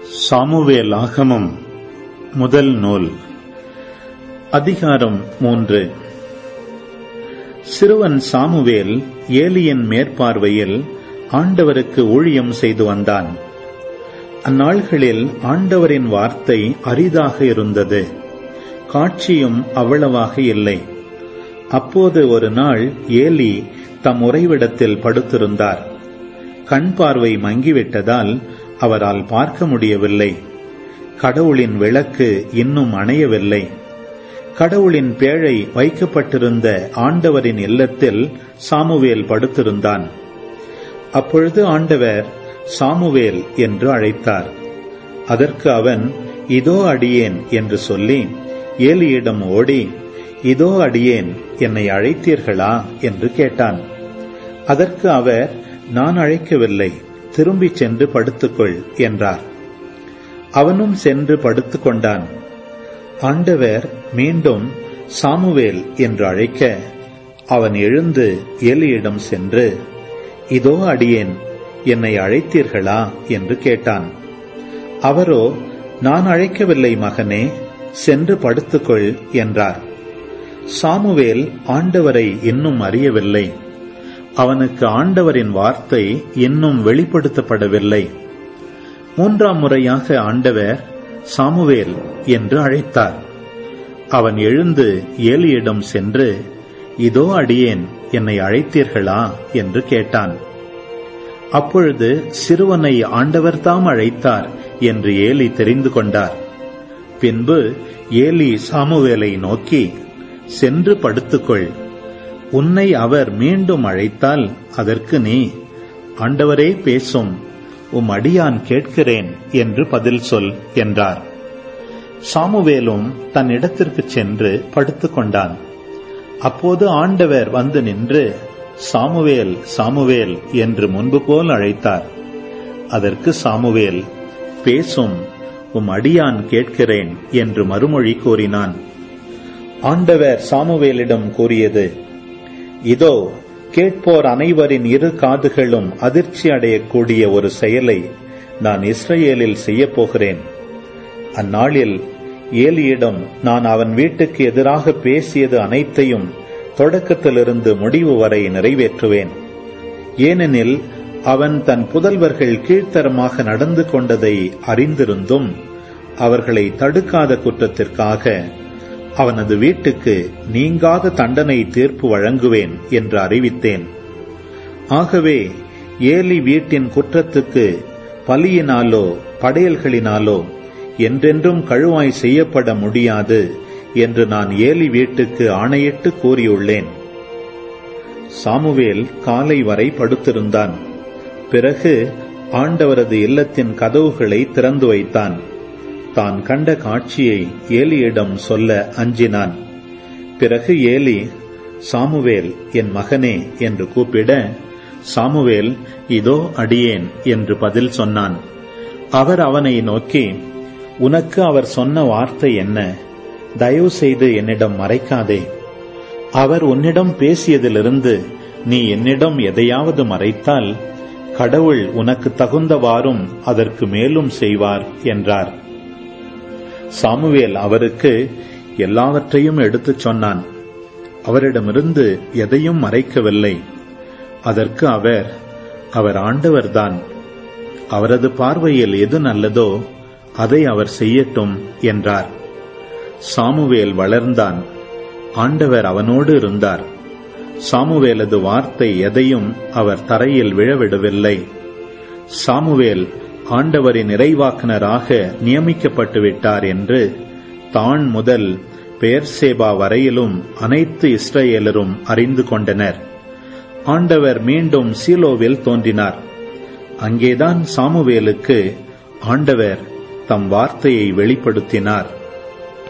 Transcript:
Samuel ஆகமம் முதல் நூல் அதிகாரம் மூன்று சிறுவன் சாமுவேல் ஏலியின் மேற்பார்வையில் ஆண்டவருக்கு ஊழியம் செய்து வந்தான் அந்நாள்களில் ஆண்டவரின் வார்த்தை அரிதாக இருந்தது காட்சியும் அவ்வளவாக இல்லை அப்போது ஒரு நாள் ஏலி தம் உறைவிடத்தில் படுத்திருந்தார் கண் பார்வை மங்கிவிட்டதால் அவரால் பார்க்க முடியவில்லை கடவுளின் விளக்கு இன்னும் அணையவில்லை கடவுளின் பேழை வைக்கப்பட்டிருந்த ஆண்டவரின் இல்லத்தில் சாமுவேல் படுத்திருந்தான் அப்பொழுது ஆண்டவர் சாமுவேல் என்று அழைத்தார் அதற்கு அவன் இதோ அடியேன் என்று சொல்லி ஏலியிடம் ஓடி இதோ அடியேன் என்னை அழைத்தீர்களா என்று கேட்டான் அதற்கு அவர் நான் அழைக்கவில்லை திரும்பிச் சென்று படுத்துக்கொள் என்றார் அவனும் சென்று படுத்துக் கொண்டான் ஆண்டவர் மீண்டும் சாமுவேல் என்று அழைக்க அவன் எழுந்து ஏலியிடம் சென்று இதோ அடியேன் என்னை அழைத்தீர்களா என்று கேட்டான் அவரோ நான் அழைக்கவில்லை மகனே சென்று படுத்துக்கொள் என்றார் சாமுவேல் ஆண்டவரை இன்னும் அறியவில்லை அவனுக்கு ஆண்டவரின் வார்த்தை இன்னும் வெளிப்படுத்தப்படவில்லை மூன்றாம் முறையாக ஆண்டவர் சாமுவேல் என்று அழைத்தார் அவன் எழுந்து ஏலியிடம் சென்று இதோ அடியேன் என்னை அழைத்தீர்களா என்று கேட்டான் அப்பொழுது சிறுவனை ஆண்டவர்தாம் அழைத்தார் என்று ஏலி தெரிந்து கொண்டார் பின்பு ஏலி சாமுவேலை நோக்கி சென்று படுத்துக்கொள் உன்னை அவர் மீண்டும் அழைத்தால் அதற்கு நீ ஆண்டவரே பேசும் உம் அடியான் கேட்கிறேன் என்று பதில் சொல் என்றார் சாமுவேலும் தன் இடத்திற்கு சென்று படுத்துக் கொண்டான் அப்போது ஆண்டவர் வந்து நின்று சாமுவேல் சாமுவேல் என்று முன்பு போல் அழைத்தார் அதற்கு சாமுவேல் பேசும் உம் அடியான் கேட்கிறேன் என்று மறுமொழி கூறினான் ஆண்டவர் சாமுவேலிடம் கூறியது இதோ கேட்போர் அனைவரின் இரு காதுகளும் அதிர்ச்சி அடையக்கூடிய ஒரு செயலை நான் இஸ்ரேலில் செய்யப் போகிறேன் அந்நாளில் ஏலியிடம் நான் அவன் வீட்டுக்கு எதிராக பேசியது அனைத்தையும் தொடக்கத்திலிருந்து முடிவு வரை நிறைவேற்றுவேன் ஏனெனில் அவன் தன் புதல்வர்கள் கீழ்த்தரமாக நடந்து கொண்டதை அறிந்திருந்தும் அவர்களை தடுக்காத குற்றத்திற்காக அவனது வீட்டுக்கு நீங்காத தண்டனை தீர்ப்பு வழங்குவேன் என்று அறிவித்தேன் ஆகவே ஏலி வீட்டின் குற்றத்துக்கு பலியினாலோ படையல்களினாலோ என்றென்றும் கழுவாய் செய்யப்பட முடியாது என்று நான் ஏலி வீட்டுக்கு ஆணையிட்டு கூறியுள்ளேன் சாமுவேல் காலை வரை படுத்திருந்தான் பிறகு ஆண்டவரது இல்லத்தின் கதவுகளை திறந்து வைத்தான் தான் கண்ட காட்சியை ஏலியிடம் சொல்ல அஞ்சினான் பிறகு ஏலி சாமுவேல் என் மகனே என்று கூப்பிட சாமுவேல் இதோ அடியேன் என்று பதில் சொன்னான் அவர் அவனை நோக்கி உனக்கு அவர் சொன்ன வார்த்தை என்ன தயவு செய்து என்னிடம் மறைக்காதே அவர் உன்னிடம் பேசியதிலிருந்து நீ என்னிடம் எதையாவது மறைத்தால் கடவுள் உனக்கு தகுந்தவாறும் அதற்கு மேலும் செய்வார் என்றார் சாமுவேல் அவருக்கு எல்லாவற்றையும் எடுத்துச் சொன்னான் அவரிடமிருந்து எதையும் மறைக்கவில்லை அதற்கு அவர் அவர் ஆண்டவர்தான் அவரது பார்வையில் எது நல்லதோ அதை அவர் செய்யட்டும் என்றார் சாமுவேல் வளர்ந்தான் ஆண்டவர் அவனோடு இருந்தார் சாமுவேலது வார்த்தை எதையும் அவர் தரையில் விழவிடவில்லை சாமுவேல் ஆண்டவரின் இறைவாக்குனராக நியமிக்கப்பட்டு விட்டார் என்று தான் முதல் பெயர்சேபா வரையிலும் அனைத்து இஸ்ரேலரும் அறிந்து கொண்டனர் ஆண்டவர் மீண்டும் சீலோவில் தோன்றினார் அங்கேதான் சாமுவேலுக்கு ஆண்டவர் தம் வார்த்தையை வெளிப்படுத்தினார்